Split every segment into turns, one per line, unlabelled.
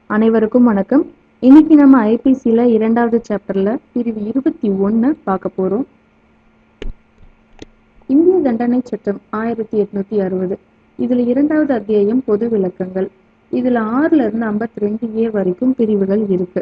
அனைவருக்கும் வணக்கம் இன்னைக்கு நம்ம ஐபிசியில் இரண்டாவது சாப்டர்ல பிரிவு இருபத்தி ஒன்று பார்க்க போறோம் இந்திய தண்டனை சட்டம் ஆயிரத்தி எட்நூத்தி அறுபது இதுல இரண்டாவது அத்தியாயம் பொது விளக்கங்கள் இதுல ஆறுல இருந்து ஐம்பத்தி ரெண்டு ஏ வரைக்கும் பிரிவுகள் இருக்கு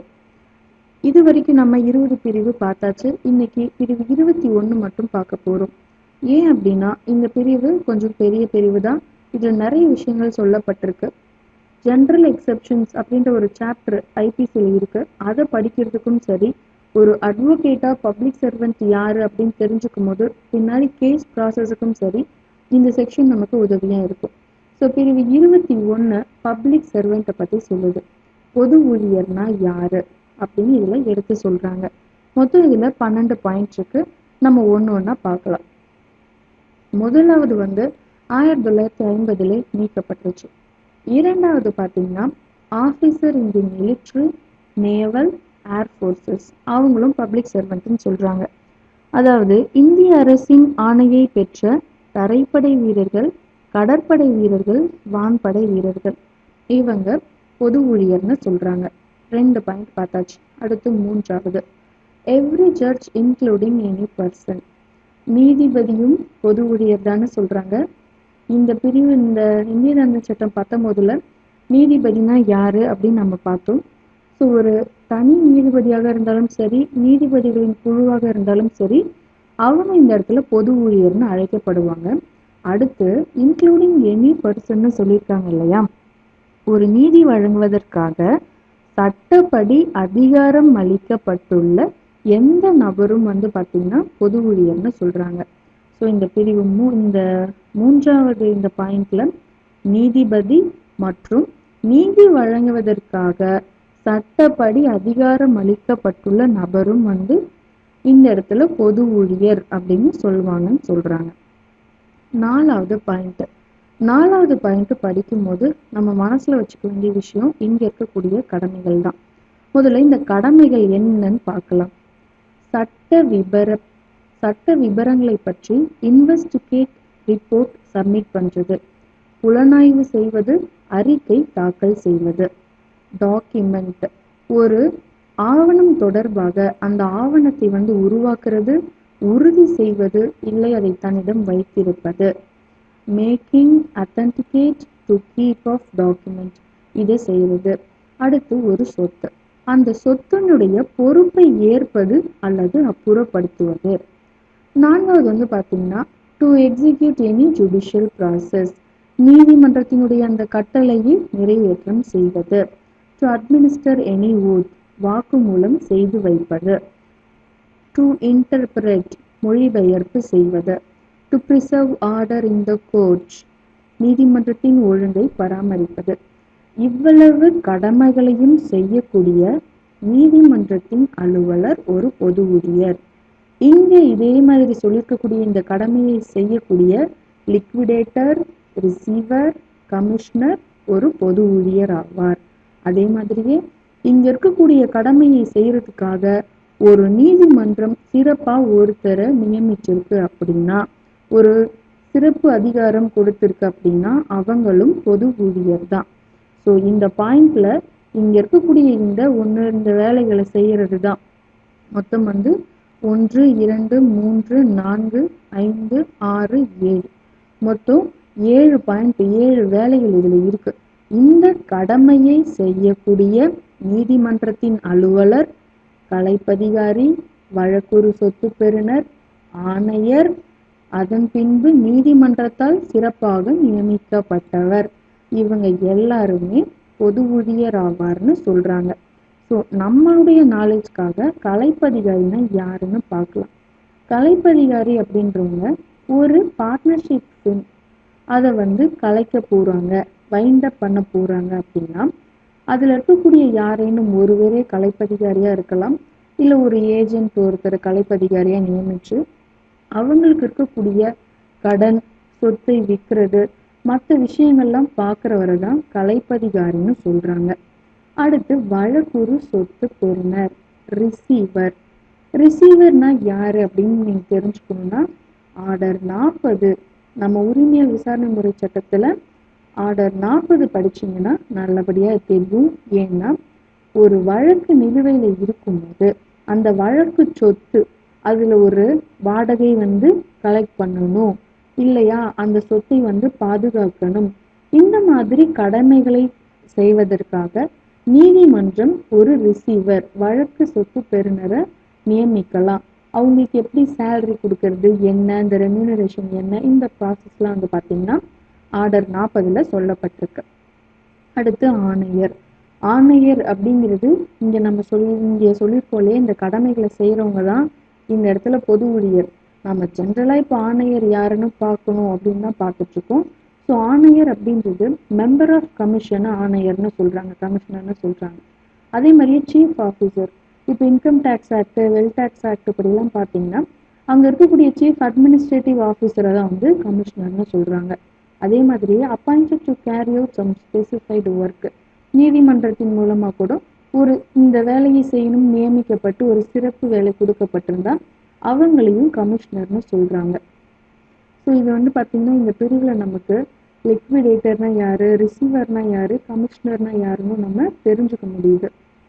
இது வரைக்கும் நம்ம இருபது பிரிவு பார்த்தாச்சு இன்னைக்கு பிரிவு இருபத்தி ஒன்று மட்டும் பார்க்க போறோம் ஏன் அப்படின்னா இந்த பிரிவு கொஞ்சம் பெரிய பிரிவு தான் இதுல நிறைய விஷயங்கள் சொல்லப்பட்டிருக்கு ஜென்ரல் எக்ஸெப்ஷன்ஸ் அப்படின்ற ஒரு சாப்டர் ஐபிசியில் இருக்கு அதை படிக்கிறதுக்கும் சரி ஒரு அட்வொகேட்டா பப்ளிக் சர்வெண்ட் யாரு அப்படின்னு தெரிஞ்சுக்கும் போது பின்னாடி கேஸ் ப்ராசஸுக்கும் சரி இந்த செக்ஷன் நமக்கு உதவியா இருக்கும் ஸோ பிரிவு இருபத்தி ஒன்று பப்ளிக் சர்வெண்ட்டை பத்தி சொல்லுது பொது ஊழியர்னா யாரு அப்படின்னு இதுல எடுத்து சொல்றாங்க மொத்தம் இதுல பன்னெண்டு பாயிண்ட் இருக்கு நம்ம ஒன்று ஒன்றா பார்க்கலாம் முதலாவது வந்து ஆயிரத்தி தொள்ளாயிரத்தி ஐம்பதுல நீக்கப்பட்டுருச்சு இரண்டாவது பார்த்தீங்கன்னா officer in the military naval air forces அவங்களும் பப்ளிக் சர்வெண்ட்னு சொல்றாங்க அதாவது இந்திய அரசின் ஆணையை பெற்ற தரைப்படை வீரர்கள் கடற்படை வீரர்கள் வான்படை வீரர்கள் இவங்க பொது ஊழியர்னு சொல்றாங்க ரெண்டு பாயிண்ட் பார்த்தாச்சு அடுத்து மூன்றாவது every judge including any person நீதிபதியும் பொது ஊழியர் தானே சொல்றாங்க இந்த பிரிவு இந்த இந்திய தண்டனை சட்டம் பத்தொன்பதுல நீதிபதினா யாரு அப்படின்னு நம்ம பார்த்தோம் ஸோ ஒரு தனி நீதிபதியாக இருந்தாலும் சரி நீதிபதிகளின் குழுவாக இருந்தாலும் சரி அவங்க இந்த இடத்துல பொது ஊழியர்னு அழைக்கப்படுவாங்க அடுத்து இன்க்ளூடிங் எனி பர்சன்னு சொல்லியிருக்காங்க இல்லையா ஒரு நீதி வழங்குவதற்காக சட்டப்படி அதிகாரம் அளிக்கப்பட்டுள்ள எந்த நபரும் வந்து பார்த்தீங்கன்னா பொது ஊழியர்னு சொல்றாங்க ஸோ இந்த பிரிவு மூ இந்த மூன்றாவது இந்த பாயிண்ட்ல நீதிபதி மற்றும் நீதி வழங்குவதற்காக சட்டப்படி அதிகாரம் அளிக்கப்பட்டுள்ள நபரும் வந்து இந்த இடத்துல பொது ஊழியர் அப்படின்னு சொல்லுவாங்கன்னு சொல்றாங்க நாலாவது பாயிண்ட் நாலாவது பாயிண்ட் படிக்கும்போது நம்ம மனசுல வச்சுக்க வேண்டிய விஷயம் இங்க இருக்கக்கூடிய கடமைகள் தான் முதல்ல இந்த கடமைகள் என்னன்னு பார்க்கலாம் சட்ட விபர சட்ட விபரங்களை பற்றி இன்வெஸ்டிகேட் ரிப்போர்ட் சப்மிட் பண்றது புலனாய்வு செய்வது அறிக்கை தாக்கல் செய்வது டாக்குமெண்ட் ஒரு ஆவணம் தொடர்பாக அந்த ஆவணத்தை வந்து உருவாக்குறது உறுதி செய்வது இல்லை அதை தன்னிடம் வைத்திருப்பது making authenticate to keep of document இதை செய்வது அடுத்து ஒரு சொத்து அந்த சொத்தினுடைய பொறுப்பை ஏற்பது அல்லது அப்புறப்படுத்துவது நான்காவது வந்து பார்த்தீங்கன்னா to execute any judicial process நீதிமன்றத்தினுடைய அந்த கட்டளையை நிறைவேற்றம் செய்வது டு அட்மினிஸ்டர் எனி ஓத் வாக்குமூலம் செய்து வைப்பது டு இன்டர்பிரட் மொழிபெயர்ப்பு செய்வது to preserve order in the court நீதிமன்றத்தின் ஒழுங்கை பராமரிப்பது இவ்வளவு கடமைகளையும் செய்யக்கூடிய நீதிமன்றத்தின் அலுவலர் ஒரு பொது ஊழியர் இங்க இதே மாதிரி சொல்லியிருக்கக்கூடிய இந்த கடமையை செய்யக்கூடிய லிக்விடேட்டர் ரிசீவர் கமிஷனர் ஒரு பொது ஊழியர் ஆவார் அதே மாதிரியே இங்க இருக்கக்கூடிய கடமையை செய்யறதுக்காக ஒரு நீதிமன்றம் சிறப்பா ஒருத்தரை நியமிச்சிருக்கு அப்படின்னா ஒரு சிறப்பு அதிகாரம் கொடுத்திருக்கு அப்படின்னா அவங்களும் பொது ஊழியர் தான் ஸோ இந்த பாயிண்ட்ல இங்க இருக்கக்கூடிய இந்த ஒன்று இந்த வேலைகளை செய்யறது தான் மொத்தம் வந்து ஒன்று இரண்டு மூன்று நான்கு ஐந்து ஆறு ஏழு மொத்தம் ஏழு பாயிண்ட் ஏழு வேலைகள் இதுல இருக்கு இந்த கடமையை செய்யக்கூடிய நீதிமன்றத்தின் அலுவலர் கலைப்பதிகாரி வழக்குறு சொத்து பெறுநர் ஆணையர் அதன் பின்பு நீதிமன்றத்தால் சிறப்பாக நியமிக்கப்பட்டவர் இவங்க எல்லாருமே பொது ஊழியர் ஆவார்னு சொல்றாங்க ஸோ நம்மளுடைய நாலேஜ்க்காக கலைப்பதிகாரினா யாருன்னு பார்க்கலாம் கலைப்பதிகாரி அப்படின்றவங்க ஒரு பார்ட்னர்ஷிப் ஃபிலிம் அதை வந்து கலைக்க போறாங்க வைண்ட் அப் பண்ண போறாங்க அப்படின்னா அதுல இருக்கக்கூடிய யாரேனும் ஒருவரே கலைப்பதிகாரியா இருக்கலாம் இல்ல ஒரு ஏஜென்ட் ஒருத்தர் கலைப்பதிகாரியா நியமிச்சு அவங்களுக்கு இருக்கக்கூடிய கடன் சொத்தை விற்கிறது மற்ற விஷயங்கள்லாம் பார்க்குறவரை தான் கலைப்பதிகாரின்னு சொல்றாங்க அடுத்து வழக்குறு சொத்து பெறுநர் ரிசீவர் ரிசீவர்னா யாரு அப்படின்னு நீங்க தெரிஞ்சுக்கணும்னா ஆர்டர் நாற்பது நம்ம உரிமையல் விசாரணை முறை சட்டத்துல ஆர்டர் நாற்பது படிச்சீங்கன்னா நல்லபடியா தெரியும் ஏன்னா ஒரு வழக்கு நிலுவையில இருக்கும்போது அந்த வழக்கு சொத்து அதுல ஒரு வாடகை வந்து கலெக்ட் பண்ணணும் இல்லையா அந்த சொத்தை வந்து பாதுகாக்கணும் இந்த மாதிரி கடமைகளை செய்வதற்காக நீதிமன்றம் ஒரு ரிசீவர் வழக்கு சொத்து பெறுநரை நியமிக்கலாம் அவங்களுக்கு எப்படி சேலரி கொடுக்கறது என்ன இந்த ரெம்யூனரேஷன் என்ன இந்த ப்ராசஸ்லாம் வந்து பார்த்தீங்கன்னா ஆர்டர் நாற்பதுல சொல்லப்பட்டிருக்கு அடுத்து ஆணையர் ஆணையர் அப்படிங்கிறது இங்க நம்ம சொல்லி இங்க சொல்லியிருக்கோம்லே இந்த கடமைகளை செய்யறவங்க தான் இந்த இடத்துல பொது ஊழியர் நம்ம ஜென்ரலா இப்போ ஆணையர் யாருன்னு பார்க்கணும் அப்படின்னு தான் பார்த்துட்டு இருக்கோம் ஸோ ஆணையர் அப்படின்றது மெம்பர் ஆஃப் கமிஷன் ஆணையர்னு சொல்றாங்க கமிஷனர்னு சொல்றாங்க அதே மாதிரியே சீஃப் ஆஃபீஸர் இப்போ income tax act well tax act இப்படிலாம் பார்த்தீங்கன்னா அங்க இருக்கக்கூடிய சீஃப் அட்மினிஸ்ட்ரேட்டிவ் ஆஃபீஸரை தான் வந்து கமிஷனர்னு சொல்றாங்க அதே மாதிரியே appointed to carry out some specified work நீதிமன்றத்தின் மூலமா கூட ஒரு இந்த வேலையை செய்யணும் நியமிக்கப்பட்டு ஒரு சிறப்பு வேலை கொடுக்கப்பட்டிருந்தா அவங்களையும் கமிஷனர்னு சொல்றாங்க ஸோ இது வந்து பார்த்தீங்கன்னா இந்த பிரிவில் நமக்கு லிக்விடேட்டர்னா யாரு ரிசீவர்னா யாரு கமிஷனர்னா யாருன்னு நம்ம தெரிஞ்சுக்க முடியுது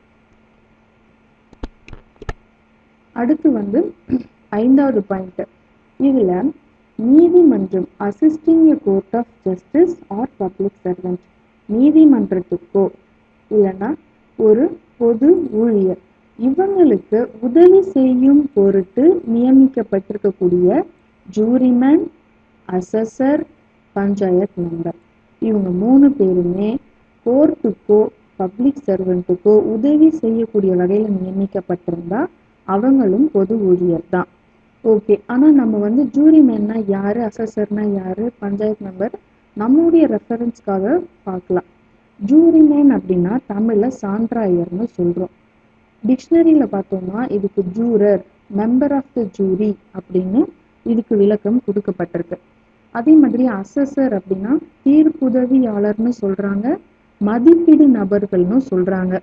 அடுத்து வந்து ஐந்தாவது பாயிண்ட் இதுல நீதிமன்றம் assisting a court of justice or public servant நீதிமன்றத்துக்கோ இல்லைன்னா ஒரு பொது ஊழியர் இவங்களுக்கு உதவி செய்யும் பொருட்டு நியமிக்கப்பட்டிருக்கக்கூடிய ஜூரிமேன் அசஸர் பஞ்சாயத் மெம்பர் இவங்க மூணு பேருமே கோர்ட்டுக்கோ பப்ளிக் சர்வெண்ட்டுக்கோ உதவி செய்யக்கூடிய வகையில நியமிக்கப்பட்டிருந்தா அவங்களும் பொது ஊழியர் தான் ஓகே ஆனா நம்ம வந்து ஜூரிமேன்னா யாரு அசஸர்னா யாரு பஞ்சாயத் மெம்பர் நம்மளுடைய ரெஃபரன்ஸ்க்காக பார்க்கலாம் ஜூரிமேன் அப்படின்னா தமிழ்ல சான்றாயர்னு சொல்றோம் டிக்ஷனரியில பார்த்தோம்னா இதுக்கு juror member of the jury அப்படின்னு இதுக்கு விளக்கம் கொடுக்கப்பட்டிருக்கு அதே மாதிரி அசஸர் அப்படின்னா தீர்ப்புதவியாளர்னு சொல்றாங்க மதிப்பீடு நபர்கள்னு சொல்றாங்க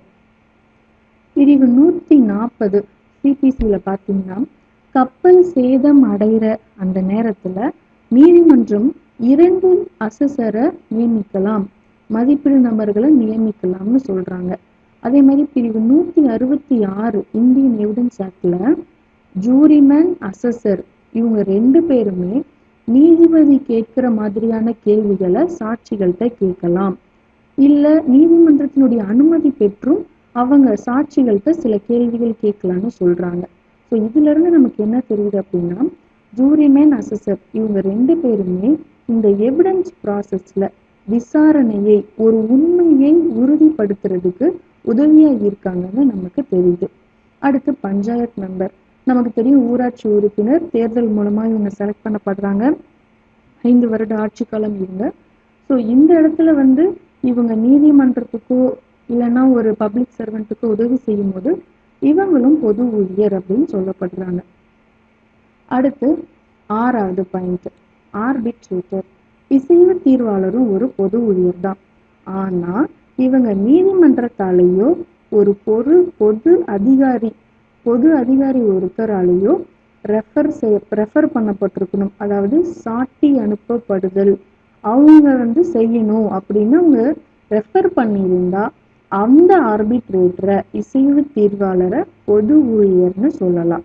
பிரிவு நூத்தி நாற்பது சிபிசியில பார்த்தீங்கன்னா கப்பல் சேதம் அடைகிற அந்த நேரத்துல நீதிமன்றம் இரண்டு அசஸரை நியமிக்கலாம் மதிப்பீடு நபர்களை நியமிக்கலாம்னு சொல்றாங்க அதே மாதிரி பிரிவு நூத்தி அறுபத்தி ஆறு இந்தியன் எவிடன்ஸ் ஆக்ட்ல ஜூரிமேன் அசஸர் இவங்க ரெண்டு பேருமே நீதிபதி கேட்கிற மாதிரியான கேள்விகளை சாட்சிகள்கிட்ட கேட்கலாம் இல்ல நீதிமன்றத்தினுடைய அனுமதி பெற்றும் அவங்க சாட்சிகள்கிட்ட சில கேள்விகள் கேட்கலாம்னு சொல்றாங்க ஸோ இதுல இருந்து நமக்கு என்ன தெரியுது அப்படின்னா ஜூரிமேன் அசஸர் இவங்க ரெண்டு பேருமே இந்த எவிடன்ஸ் ப்ராசஸ்ல விசாரணையை ஒரு உண்மையை உறுதிப்படுத்துறதுக்கு உதவியா இருக்காங்கன்னு நமக்கு தெரியுது அடுத்து பஞ்சாயத் மெம்பர் நமக்கு தெரியும் ஊராட்சி உறுப்பினர் தேர்தல் மூலமா இவங்க செலக்ட் பண்ணப்படுறாங்க ஐந்து வருட ஆட்சி காலம் இவங்க ஸோ இந்த இடத்துல வந்து இவங்க நீதிமன்றத்துக்கோ இல்லைன்னா ஒரு பப்ளிக் சர்வெண்ட்டுக்கோ உதவி செய்யும் போது இவங்களும் பொது ஊழியர் அப்படின்னு சொல்லப்படுறாங்க அடுத்து ஆறாவது பாயிண்ட் ஆர்பிட்ரேட்டர் இசைவு தீர்வாளரும் ஒரு பொது ஊழியர் தான் ஆனா இவங்க நீதிமன்றத்தாலேயோ ஒரு பொது பொது அதிகாரி பொது அதிகாரி ஒருத்தராலேயோ ரெஃபர் செய்ய ரெஃபர் பண்ணப்பட்டிருக்கணும் அதாவது சாட்டி அனுப்பப்படுதல் அவங்க வந்து செய்யணும் அப்படின்னு அவங்க ரெஃபர் பண்ணியிருந்தா அந்த ஆர்பிட்ரேட்டரை இசைவு தீர்வாளரை பொது ஊழியர்னு சொல்லலாம்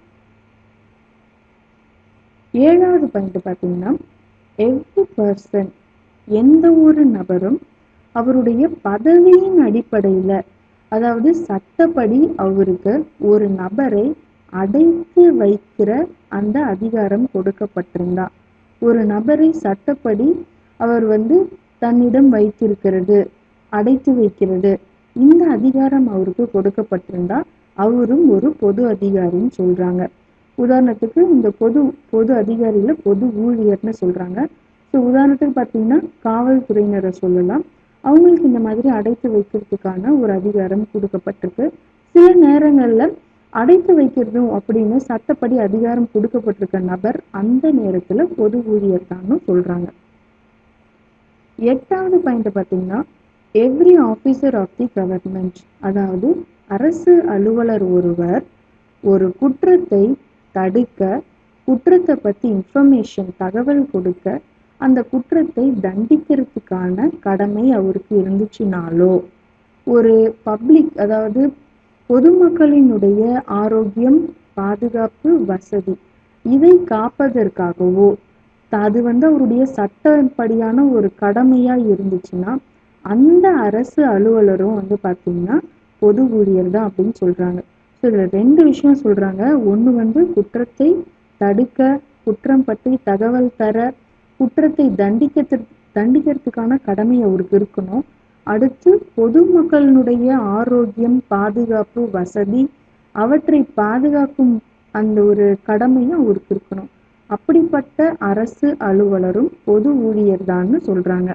ஏழாவது பாயிண்ட் பார்த்தீங்கன்னா எவ்ரி பர்சன் எந்த ஒரு நபரும் அவருடைய பதவியின் அடிப்படையில அதாவது சட்டப்படி அவருக்கு ஒரு நபரை அடைத்து வைக்கிற அந்த அதிகாரம் கொடுக்கப்பட்டிருந்தா ஒரு நபரை சட்டப்படி அவர் வந்து தன்னிடம் வைத்திருக்கிறது அடைத்து வைக்கிறது இந்த அதிகாரம் அவருக்கு கொடுக்கப்பட்டிருந்தா அவரும் ஒரு பொது அதிகாரின்னு சொல்றாங்க உதாரணத்துக்கு இந்த பொது பொது அதிகாரியில பொது ஊழியர்னு சொல்றாங்க ஸோ உதாரணத்துக்கு பார்த்தீங்கன்னா காவல்துறையினரை சொல்லலாம் அவங்களுக்கு இந்த மாதிரி அடைத்து வைக்கிறதுக்கான ஒரு அதிகாரம் கொடுக்கப்பட்டிருக்கு சில நேரங்கள்ல அடைத்து வைக்கிறதும் அப்படின்னு சட்டப்படி அதிகாரம் கொடுக்கப்பட்டிருக்க நபர் அந்த நேரத்துல பொது ஊழியர் தான்னு சொல்றாங்க எட்டாவது பாயிண்ட் பார்த்தீங்கன்னா every officer of the government அதாவது அரசு அலுவலர் ஒருவர் ஒரு குற்றத்தை தடுக்க குற்றத்தை பத்தி இன்ஃபர்மேஷன் தகவல் கொடுக்க அந்த குற்றத்தை தண்டிக்கிறதுக்கான கடமை அவருக்கு இருந்துச்சுனாலோ ஒரு பப்ளிக் அதாவது பொதுமக்களினுடைய ஆரோக்கியம் பாதுகாப்பு வசதி இதை காப்பதற்காகவோ அது வந்து அவருடைய சட்டப்படியான ஒரு கடமையா இருந்துச்சுன்னா அந்த அரசு அலுவலரும் வந்து பாத்தீங்கன்னா பொது ஊழியர் தான் அப்படின்னு சொல்றாங்க ஸோ இதுல ரெண்டு விஷயம் சொல்றாங்க ஒண்ணு வந்து குற்றத்தை தடுக்க குற்றம் பற்றி தகவல் தர குற்றத்தை தண்டிக்க தண்டிக்கிறதுக்கான கடமை அவருக்கு இருக்கணும் அடுத்து பொதுமக்களினுடைய ஆரோக்கியம் பாதுகாப்பு வசதி அவற்றை பாதுகாக்கும் அந்த ஒரு கடமையும் அவருக்கு இருக்கணும் அப்படிப்பட்ட அரசு அலுவலரும் பொது ஊழியர் தான்னு சொல்றாங்க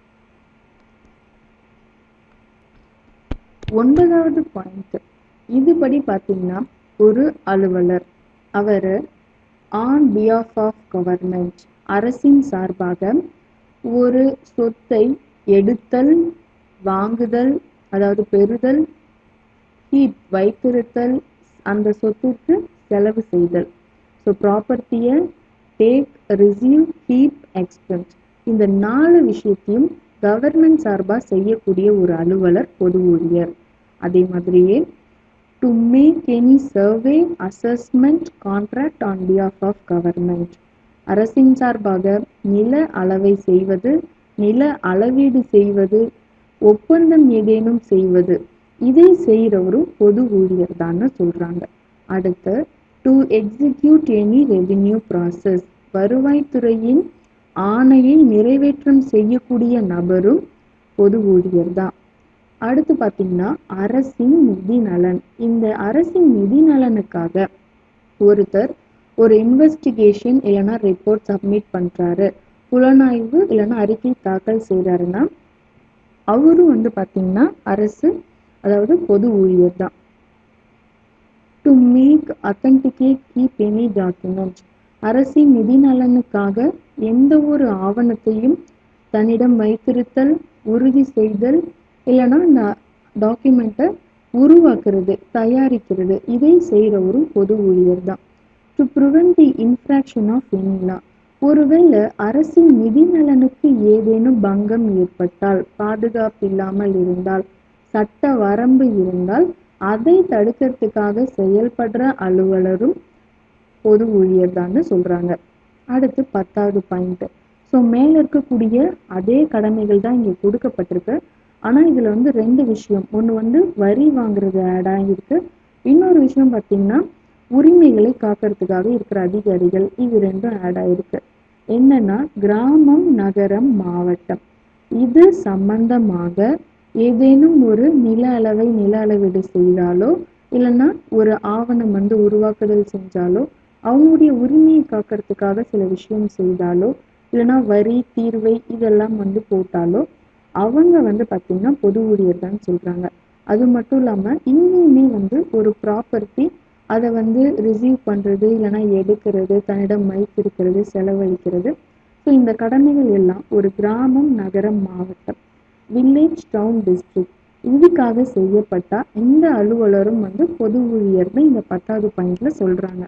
ஒன்பதாவது பாயிண்ட் இதுபடி பார்த்தீங்கன்னா ஒரு அலுவலர் அவர் ஆன் பியாஃப் ஆஃப் கவர்மெண்ட் அரசின் சார்பாக ஒரு சொத்தை எடுத்தல் வாங்குதல் அதாவது பெறுதல் கீப் வைத்திருத்தல் அந்த சொத்திற்கு செலவு செய்தல் ஸோ ப்ராப்பர்ட்டியை டேக் ரிசீவ் கீப் எக்ஸ்பென்ஸ் இந்த நாலு விஷயத்தையும் கவர்மெண்ட் சார்பாக செய்யக்கூடிய ஒரு அலுவலர் பொது ஊழியர் அதே மாதிரியே to make any survey assessment contract on behalf of government அரசின் சார்பாக நில அளவை செய்வது நில அளவீடு செய்வது ஒப்பந்தம் ஏதேனும் செய்வது இதை செய்கிறவரும் பொது ஊழியர் தான்னு சொல்றாங்க அடுத்து to execute any revenue process வருவாய்த்துறையின் ஆணையை நிறைவேற்றம் செய்யக்கூடிய நபரும் பொது ஊழியர் தான் அடுத்து பார்த்தீங்கன்னா அரசின் நிதி நலன் இந்த அரசின் நிதி நலனுக்காக ஒருத்தர் ஒரு இன்வெஸ்டிகேஷன் இல்லைன்னா ரிப்போர்ட் சப்மிட் பண்றாரு புலனாய்வு இல்லைன்னா அறிக்கை தாக்கல் செய்கிறாருன்னா அவரும் வந்து பார்த்தீங்கன்னா அரசு அதாவது பொது ஊழியர் தான் to make authenticate keep any document அரசின் நிதி நலனுக்காக எந்த ஒரு ஆவணத்தையும் தன்னிடம் வைத்திருத்தல் உறுதி செய்தல் இல்லைன்னா அந்த டாக்குமெண்ட்டை உருவாக்குறது தயாரிக்கிறது இதை செய்கிறவரும் பொது ஊழியர் தான் to prevent the infraction of any law ஒருவேளை அரசின் நிதி நலனுக்கு ஏதேனும் பங்கம் ஏற்பட்டால் பாதுகாப்பு இல்லாமல் இருந்தால் சட்ட வரம்பு இருந்தால் அதை தடுக்கிறதுக்காக செயல்படுற அலுவலரும் பொது ஊழியர் தான்னு சொல்றாங்க அடுத்து பத்தாவது பாயிண்ட் ஸோ மேல இருக்கக்கூடிய அதே கடமைகள் தான் இங்க கொடுக்கப்பட்டிருக்கு ஆனா இதுல வந்து ரெண்டு விஷயம் ஒண்ணு வந்து வரி வாங்குறது ஆட் ஆகியிருக்கு இன்னொரு விஷயம் பார்த்தீங்கன்னா உரிமைகளை காக்கிறதுக்காக இருக்கிற அதிகாரிகள் இது ரெண்டும் ஆட் ஆயிருக்கு என்னன்னா கிராமம் நகரம் மாவட்டம் இது சம்பந்தமாக ஏதேனும் ஒரு நில அளவை நில அளவீடு செய்தாலோ இல்லைன்னா ஒரு ஆவணம் வந்து உருவாக்குதல் செஞ்சாலோ அவங்களுடைய உரிமையை காக்கிறதுக்காக சில விஷயம் செய்தாலோ இல்லைன்னா வரி தீர்வை இதெல்லாம் வந்து போட்டாலோ அவங்க வந்து பார்த்தீங்கன்னா பொது ஊழியர் தான் சொல்றாங்க அது மட்டும் இல்லாம இன்னுமே வந்து ஒரு ப்ராப்பர்ட்டி அதை வந்து ரிசீவ் பண்றது இல்லைன்னா எடுக்கிறது தன்னிடம் வைத்திருக்கிறது செலவழிக்கிறது ஸோ இந்த கடமைகள் எல்லாம் ஒரு கிராமம் நகரம் மாவட்டம் வில்லேஜ் டவுன் டிஸ்ட்ரிக்ட் இதுக்காக செய்யப்பட்டா இந்த அலுவலரும் வந்து பொது ஊழியர்னு இந்த பத்தாவது பாயிண்ட்ல சொல்றாங்க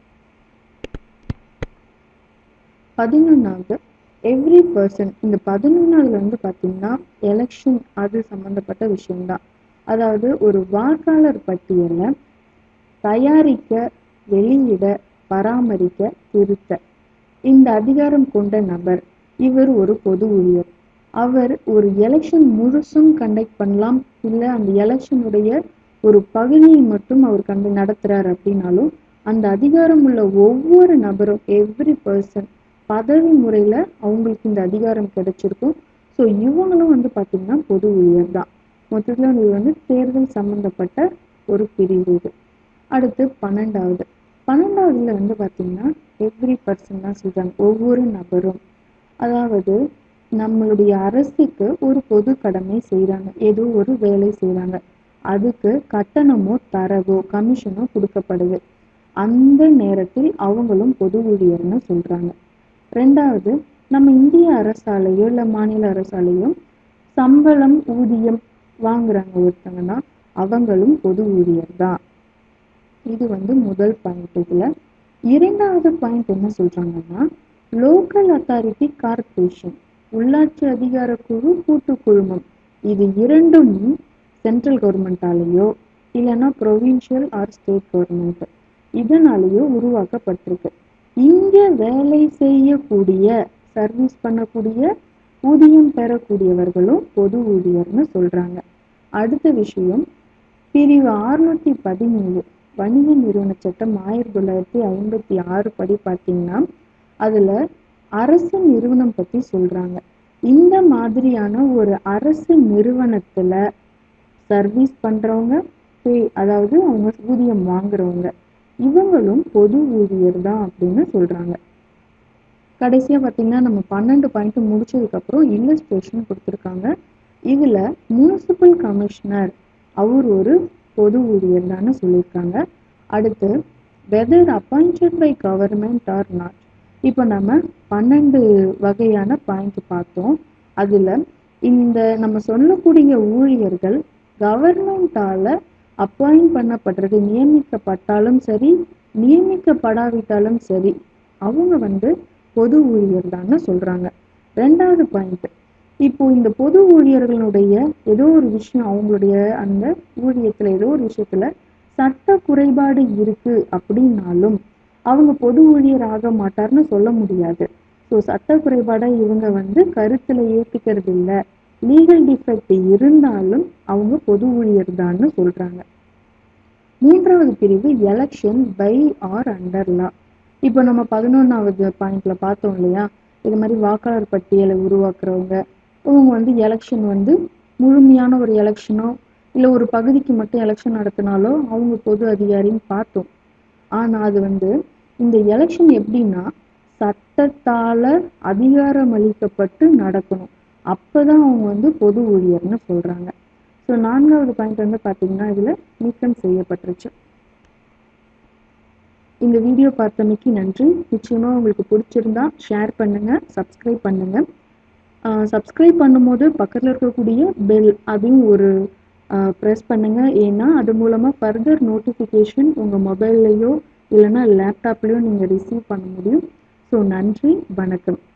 பதினொன்னாவது எவ்ரி பர்சன் இந்த பதினொன்னாவதுல வந்து பாத்தீங்கன்னா எலெக்ஷன் அது சம்பந்தப்பட்ட விஷயம்தான் அதாவது ஒரு வாக்காளர் பட்டியலை தயாரிக்க வெளியிட பராமரிக்க திருத்த இந்த அதிகாரம் கொண்ட நபர் இவர் ஒரு பொது ஊழியர் அவர் ஒரு எலெக்ஷன் முழுசும் கண்டக்ட் பண்ணலாம் இல்லை அந்த எலெக்ஷனுடைய ஒரு பகுதியை மட்டும் அவர் கண்டு நடத்துறார் அப்படின்னாலும் அந்த அதிகாரம் உள்ள ஒவ்வொரு நபரும் எவ்ரி பர்சன் பதவி முறையில அவங்களுக்கு இந்த அதிகாரம் கிடைச்சிருக்கும் ஸோ இவங்களும் வந்து பார்த்தீங்கன்னா பொது ஊழியர் தான் மொத்தத்தில் இது வந்து தேர்தல் சம்பந்தப்பட்ட ஒரு பிரிவு இது அடுத்து பன்னெண்டாவது பன்னெண்டாவதுல வந்து பார்த்தீங்கன்னா எவ்ரி பர்சன் தான் சொல்றாங்க ஒவ்வொரு நபரும் அதாவது நம்மளுடைய அரசுக்கு ஒரு பொது கடமை செய்கிறாங்க ஏதோ ஒரு வேலை செய்கிறாங்க அதுக்கு கட்டணமோ தரவோ கமிஷனோ கொடுக்கப்படுது அந்த நேரத்தில் அவங்களும் பொது ஊழியர்னு சொல்றாங்க ரெண்டாவது நம்ம இந்திய அரசாலையோ இல்லை மாநில அரசாலையோ சம்பளம் ஊதியம் வாங்குறாங்க ஒருத்தங்கன்னா அவங்களும் பொது ஊழியர் தான் இது வந்து முதல் பாயிண்ட் இதுல இரண்டாவது பாயிண்ட் என்ன சொல்றாங்கன்னா லோக்கல் அத்தாரிட்டி கார்ப்பரேஷன் உள்ளாட்சி அதிகார குழு கூட்டு குழுமம் இது இரண்டும் சென்ட்ரல் கவர்மெண்டாலேயோ இல்லைன்னா ப்ரொவின்ஷியல் ஆர் ஸ்டேட் கவர்மெண்ட் இதனாலேயோ உருவாக்கப்பட்டிருக்கு இங்க வேலை செய்யக்கூடிய சர்வீஸ் பண்ணக்கூடிய ஊதியம் பெறக்கூடியவர்களும் பொது ஊழியர்னு சொல்றாங்க அடுத்த விஷயம் பிரிவு அறுநூத்தி பதினேழு வணிக நிறுவன சட்டம் ஆயிரத்தி தொள்ளாயிரத்தி ஐம்பத்தி ஆறு படி பார்த்தீங்கன்னா அதுல அரசு நிறுவனம் பத்தி சொல்றாங்க இந்த மாதிரியான ஒரு அரசு நிறுவனத்துல சர்வீஸ் பண்றவங்க pay அதாவது அவங்க ஊதியம் வாங்குறவங்க இவங்களும் பொது ஊழியர் தான் அப்படின்னு சொல்றாங்க கடைசியா பார்த்தீங்கன்னா நம்ம பன்னெண்டு பாயிண்ட் முடிச்சதுக்கு அப்புறம் இல்லஸ்ட்ரேஷன் கொடுத்துருக்காங்க இதுல முனிசிபல் கமிஷனர் அவர் ஒரு பொது ஊழியர் தானே சொல்லியிருக்காங்க அடுத்து whether appointed by government or not இப்போ நம்ம பன்னெண்டு வகையான பாயிண்ட் பார்த்தோம் அதுல இந்த நம்ம சொல்லக்கூடிய ஊழியர்கள் கவர்மெண்டால அப்பாயிண்ட் பண்ணப்படுறது நியமிக்கப்பட்டாலும் சரி நியமிக்கப்படாவிட்டாலும் சரி அவங்க வந்து பொது ஊழியர் தான்னு சொல்றாங்க ரெண்டாவது பாயிண்ட் இப்போ இந்த பொது ஊழியர்களுடைய ஏதோ ஒரு விஷயம் அவங்களுடைய அந்த ஊழியத்துல ஏதோ ஒரு விஷயத்துல சட்ட குறைபாடு இருக்கு அப்படின்னாலும் அவங்க பொது ஊழியர் ஆக மாட்டார்னு சொல்ல முடியாது ஸோ சட்ட குறைபாடை இவங்க வந்து கருத்துல ஏத்துக்கிறது இல்ல லீகல் டிஃபெக்ட் இருந்தாலும் அவங்க பொது ஊழியர் தான்னு சொல்றாங்க மூன்றாவது பிரிவு election by or under law இப்போ நம்ம பதினொன்னாவது பாயிண்ட்ல பார்த்தோம் இல்லையா இது மாதிரி வாக்காளர் பட்டியலை உருவாக்குறவங்க இவங்க வந்து எலெக்ஷன் வந்து முழுமையான ஒரு எலெக்ஷனோ இல்லை ஒரு பகுதிக்கு மட்டும் எலெக்ஷன் நடத்தினாலோ அவங்க பொது அதிகாரின்னு பார்த்தோம் ஆனா அது வந்து இந்த எலெக்ஷன் எப்படின்னா சட்டத்தால அதிகாரம் அளிக்கப்பட்டு நடக்கணும் அப்பதான் அவங்க வந்து பொது ஊழியர்னு சொல்றாங்க ஸோ நான்காவது பாயிண்ட் வந்து பார்த்தீங்கன்னா இதுல நீக்கம் செய்யப்பட்டுருச்சு இந்த வீடியோ பார்த்தமைக்கு நன்றி நிச்சயமா உங்களுக்கு பிடிச்சிருந்தா ஷேர் பண்ணுங்க சப்ஸ்கிரைப் பண்ணுங்க சப்ஸ்கிரைப் பண்ணும்போது பக்கத்தில் இருக்கக்கூடிய பெல் அதையும் ஒரு ப்ரெஸ் பண்ணுங்க ஏன்னா அது மூலமாக ஃபர்தர் நோட்டிஃபிகேஷன் உங்கள் மொபைல்லையோ இல்லைன்னா லேப்டாப்லேயோ நீங்கள் ரிசீவ் பண்ண முடியும் ஸோ நன்றி வணக்கம்